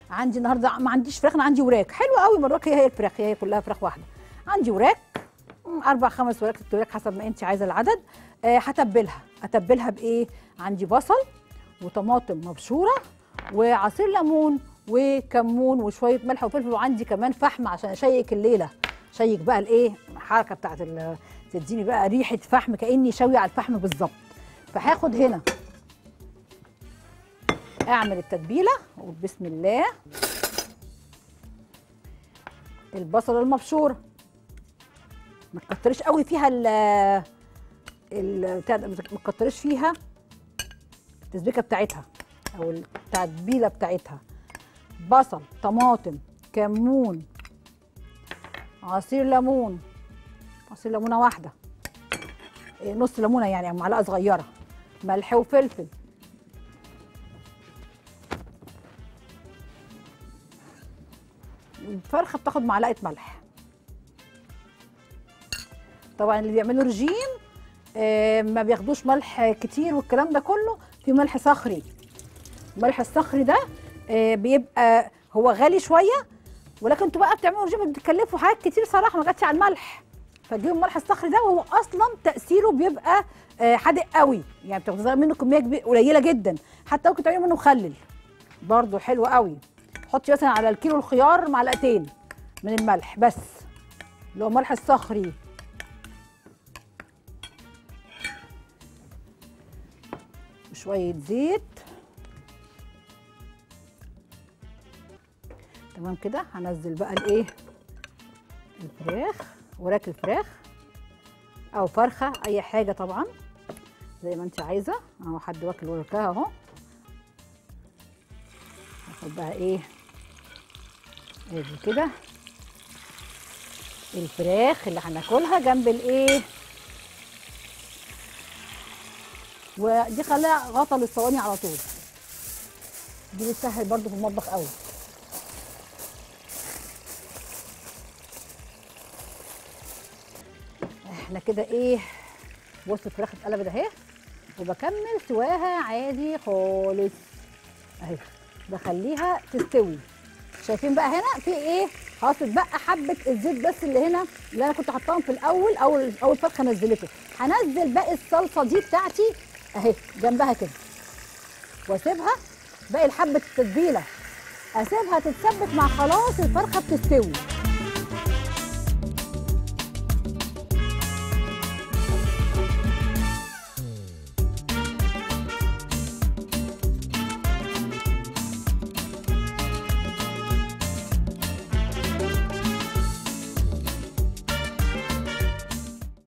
عندي النهارده ما عنديش فراخ انا عندي وراك حلوه قوي مراك هي هي الفراخ هي, هي كلها فراخ واحده عندي وراك مم، اربع خمس وراك ست وراك حسب ما انت عايزه العدد آه، هتبلها اتبلها بايه عندي بصل وطماطم مبشوره وعصير ليمون وكمون وشويه ملح وفلفل وعندي كمان فحم عشان اشيك الليله شيك بقى الايه الحركه بتاعت ال- تديني بقى ريحه فحم كاني شوي على الفحم بالظبط فهاخد هنا اعمل التتبيله واقول بسم الله البصل المبشور ما تكتريش قوي فيها ال ال بتاع ده، ما تكتريش فيها التسبيكه بتاعتها او التتبيله بتاعتها بصل طماطم كمون عصير ليمون عصير ليمونه واحده إيه، نص ليمونه يعني أو معلقه صغيره ملح وفلفل الفرخه بتاخد معلقه ملح طبعا اللي بيعملوا رجيم آه، ما بياخدوش ملح كتير والكلام ده كله في ملح صخري الملح الصخري ده آه، بيبقى هو غالي شويه ولكن انتوا بقى بتعملوا رجيم بتكلفوا حاجات كتير صراحه ما جاتش على الملح فتجيبوا الملح الصخري ده وهو اصلا تاثيره بيبقى آه، حادق قوي يعني بتاخدوا منه كميه كبي- قليله جدا حتى ممكن تعملوا منه مخلل برضه حلو قوي حطي مثلا على الكيلو الخيار معلقتين من الملح بس اللي هو ملح الصخري وشويه زيت تمام كده هنزل بقى الايه الفراخ وراك الفراخ او فرخه اي حاجه طبعا زي ما انت عايزه اهو حد واكل وراكها اهو هاخد بقى ايه ادي كده الفراخ اللي هناكلها جنب الايه ودي خليها غطا للصواني على طول دي بتسهل برضو في المطبخ قوي احنا كده ايه بص الفراخ اتقلبت اهي وبكمل سواها عادي خالص اهي بخليها تستوي شايفين بقى هنا في ايه خلاص اتبقى حبه الزيت بس اللي هنا اللي انا كنت حطاهم في الاول اول اول فرخه نزلته هنزل باقي الصلصه دي بتاعتي اهي جنبها كده واسيبها باقي الحبه التتبيله اسيبها تتسبك مع خلاص الفرخه بتستوي